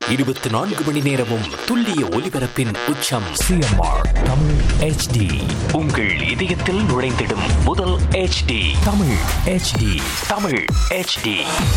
இருபத்தி நான்கு மணி நேரமும் துல்லிய ஒலிபரப்பின் உச்சம் சிஎம்ஆர் தமிழ் ஹெச்டி உங்கள் இதயத்தில் நுழைந்திடும் முதல் HD Tamil HD Tamil HD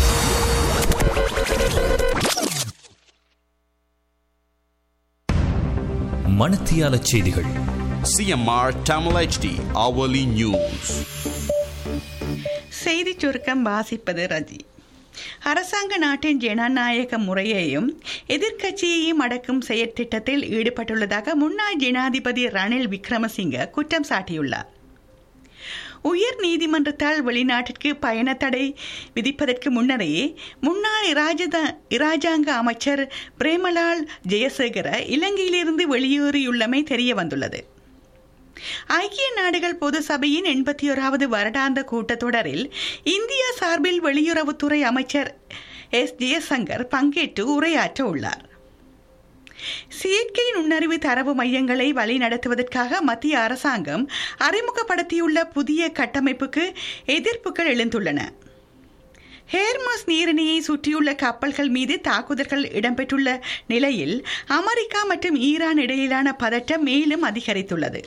மணத்தியால செய்திகள் CMR Tamil HD hourly news. செய்திச் சுருக்கம் வாசிப்பது ரஜி அரசாங்க நாட்டின் ஜனநாயக முறையையும் எதிர்க்கட்சியையும் அடக்கும் செயற்திட்டத்தில் ஈடுபட்டுள்ளதாக முன்னாள் ஜனாதிபதி ரணில் விக்ரமசிங்க குற்றம் சாட்டியுள்ளார் உயர் நீதிமன்றத்தால் வெளிநாட்டிற்கு பயண தடை விதிப்பதற்கு முன்னரே முன்னாள் இராஜத இராஜாங்க அமைச்சர் பிரேமலால் ஜெயசேகர இலங்கையிலிருந்து வெளியேறியுள்ளமை தெரிய வந்துள்ளது ஐக்கிய நாடுகள் பொது சபையின் எண்பத்தி ஓராவது வருடாந்த கூட்டத்தொடரில் இந்தியா சார்பில் வெளியுறவுத்துறை அமைச்சர் எஸ் ஜெயசங்கர் பங்கேற்று உரையாற்ற உள்ளார் செயற்கை நுண்ணறிவு தரவு மையங்களை வழிநடத்துவதற்காக மத்திய அரசாங்கம் அறிமுகப்படுத்தியுள்ள புதிய கட்டமைப்புக்கு எதிர்ப்புகள் எழுந்துள்ளன ஹேர்மஸ் நீரிணையை சுற்றியுள்ள கப்பல்கள் மீது தாக்குதல்கள் இடம்பெற்றுள்ள நிலையில் அமெரிக்கா மற்றும் ஈரான் இடையிலான பதட்டம் மேலும் அதிகரித்துள்ளது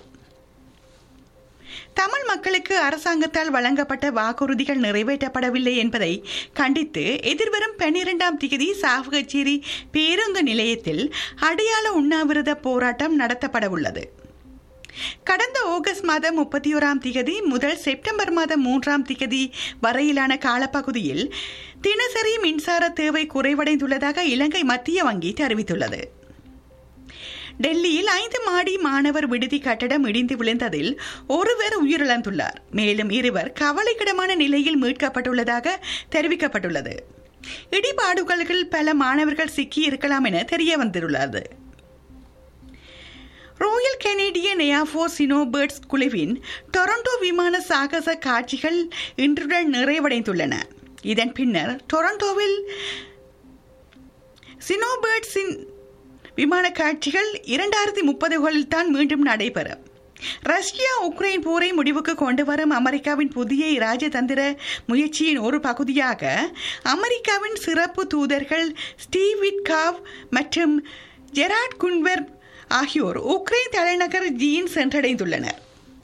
தமிழ் மக்களுக்கு அரசாங்கத்தால் வழங்கப்பட்ட வாக்குறுதிகள் நிறைவேற்றப்படவில்லை என்பதை கண்டித்து எதிர்வரும் பன்னிரெண்டாம் தேதி சாவகச்சேரி பேருந்து நிலையத்தில் அடையாள உண்ணாவிரத போராட்டம் நடத்தப்பட உள்ளது கடந்த ஆகஸ்ட் மாதம் முப்பத்தி ஓராம் திகதி முதல் செப்டம்பர் மாதம் மூன்றாம் திகதி வரையிலான காலப்பகுதியில் தினசரி மின்சார தேவை குறைவடைந்துள்ளதாக இலங்கை மத்திய வங்கி தெரிவித்துள்ளது டெல்லியில் ஐந்து மாடி மாணவர் விடுதி கட்டடம் இடிந்து விழுந்ததில் ஒருவர் உயிரிழந்துள்ளார் மேலும் இருவர் கவலைக்கிடமான நிலையில் மீட்கப்பட்டுள்ளதாக தெரிவிக்கப்பட்டுள்ளது இடிபாடுகளில் பல மாணவர்கள் சிக்கி இருக்கலாம் என தெரிய வந்துள்ளது ராயல் கெனடியன் ஏர்ஃபோர்ஸ் சினோபேர்ட்ஸ் குழுவின் டொரண்டோ விமான சாகச காட்சிகள் இன்றுடன் நிறைவடைந்துள்ளன இதன் பின்னர் டொரண்டோவில் சினோபேர்ட்ஸின் விமான காட்சிகள் இரண்டாயிரத்தி முப்பதுகளில் தான் மீண்டும் நடைபெறும் ரஷ்யா உக்ரைன் போரை முடிவுக்கு கொண்டு வரும் அமெரிக்காவின் புதிய இராஜதந்திர முயற்சியின் ஒரு பகுதியாக அமெரிக்காவின் சிறப்பு தூதர்கள் ஸ்டீவ் விட்காவ் மற்றும் ஜெராட் குன்வர் ஆகியோர் உக்ரைன் தலைநகர் ஜீன் சென்றடைந்துள்ளனர்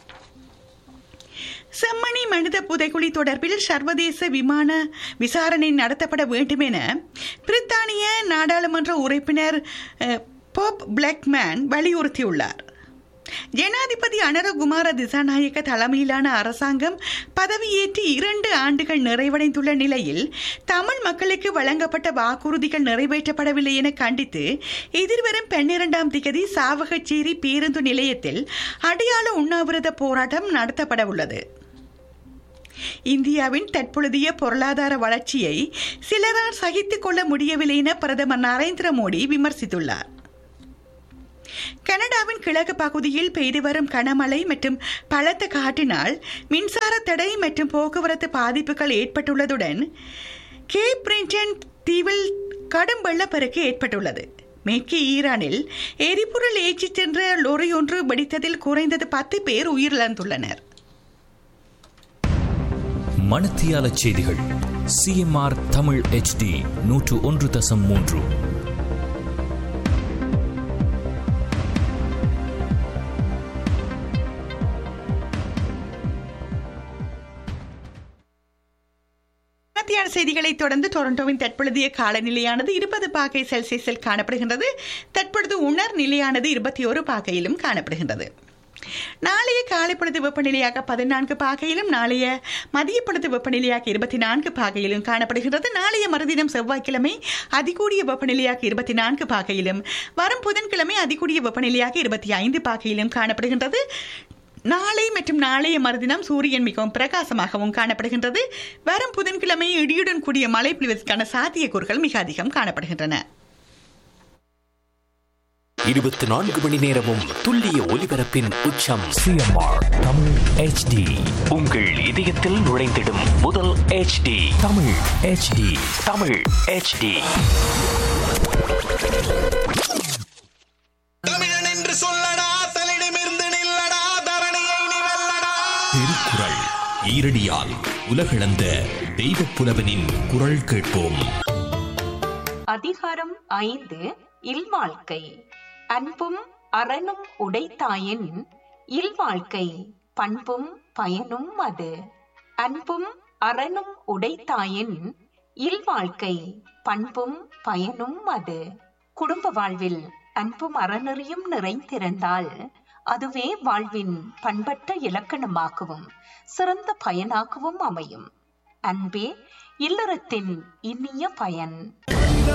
செம்மணி மனித புதைக்குழி தொடர்பில் சர்வதேச விமான விசாரணை நடத்தப்பட வேண்டும் என பிரித்தானிய நாடாளுமன்ற உறுப்பினர் அஹ், பாப் பிளாக்மேன் வலியுறுத்தியுள்ளார் ஜனாதிபதி அனரகுமார திசாநாயக்க தலைமையிலான அரசாங்கம் பதவியேற்று இரண்டு ஆண்டுகள் நிறைவடைந்துள்ள நிலையில் தமிழ் மக்களுக்கு வழங்கப்பட்ட வாக்குறுதிகள் நிறைவேற்றப்படவில்லை என கண்டித்து எதிர்வரும் பன்னிரண்டாம் திகதி சாவகச்சேரி பேருந்து நிலையத்தில் அடையாள உண்ணாவிரத போராட்டம் நடத்தப்பட உள்ளது இந்தியாவின் தற்பொழுதைய பொருளாதார வளர்ச்சியை சிலரால் சகித்துக் கொள்ள முடியவில்லை என பிரதமர் நரேந்திர மோடி விமர்சித்துள்ளார் கனடாவின் கிழக்கு பகுதியில் பெய்து வரும் கனமழை மற்றும் பலத்த காற்றினால் மின்சார தடை மற்றும் போக்குவரத்து பாதிப்புகள் ஏற்பட்டுள்ளதுடன் கேப் பிரிண்டன் தீவில் கடும் வெள்ளப்பெருக்கு ஏற்பட்டுள்ளது மேற்கு ஈரானில் எரிபொருள் ஏற்றிச் சென்ற லொரி ஒன்று வெடித்ததில் குறைந்தது பத்து பேர் உயிரிழந்துள்ளனர் மணத்தியால செய்திகள் சிஎம்ஆர் தமிழ் ஹெச்டி நூற்று ஒன்று தசம் மூன்று மத்தியான செய்திகளை தொடர்ந்து டொரண்டோவின் தற்பொழுதைய காலநிலையானது இருபது பாகை செல்சியஸில் காணப்படுகின்றது தற்பொழுது உணர் நிலையானது இருபத்தி ஒரு பாகையிலும் காணப்படுகின்றது நாளைய காலை பொழுது வெப்பநிலையாக பதினான்கு பாகையிலும் நாளைய மதிய பொழுது வெப்பநிலையாக இருபத்தி நான்கு பாகையிலும் காணப்படுகின்றது நாளைய மறுதினம் செவ்வாய்க்கிழமை அதிகூடிய வெப்பநிலையாக இருபத்தி நான்கு பாகையிலும் வரும் புதன்கிழமை அதிகூடிய வெப்பநிலையாக இருபத்தி ஐந்து பாகையிலும் காணப்படுகின்றது நாளை மற்றும் நாளைய மறுதினம் சூரியன் மிகவும் பிரகாசமாகவும் காணப்படுகின்றது வரும் புதன்கிழமை இடியுடன் கூடிய மழை பொழிவதற்கான சாத்தியக்கூறுகள் மிக அதிகம் காணப்படுகின்றன இருபத்தி நான்கு மணி நேரமும் துல்லிய ஒலிபரப்பின் உச்சம் சிஎம்ஆர் தமிழ் ஹெச்டி உங்கள் இதயத்தில் நுழைந்திடும் முதல் HD Tamil HD Tamil HD தமிழன் என்று சொல்லடா தலிடமிருந்து நில்லடா தரணியை நீ வெல்லடா திருக்குறள் ஈரடியால் உலகளந்த தெய்வப் புலவனின் குரல் கேட்போம் அதிகாரம் ஐந்து இல்வாழ்க்கை அன்பும் அறனும் உடைத்தாயின் இல்வாழ்க்கை பண்பும் பயனும் அது அன்பும் அறனும் உடைத்தாயின் இல்வாழ்க்கை பண்பும் பயனும் அது குடும்ப வாழ்வில் அன்பும் அறநெறியும் நிறைந்திருந்தால் அதுவே வாழ்வின் பண்பட்ட இலக்கணமாகவும் சிறந்த பயனாகவும் அமையும் அன்பே இல்லறத்தின் இனிய பயன்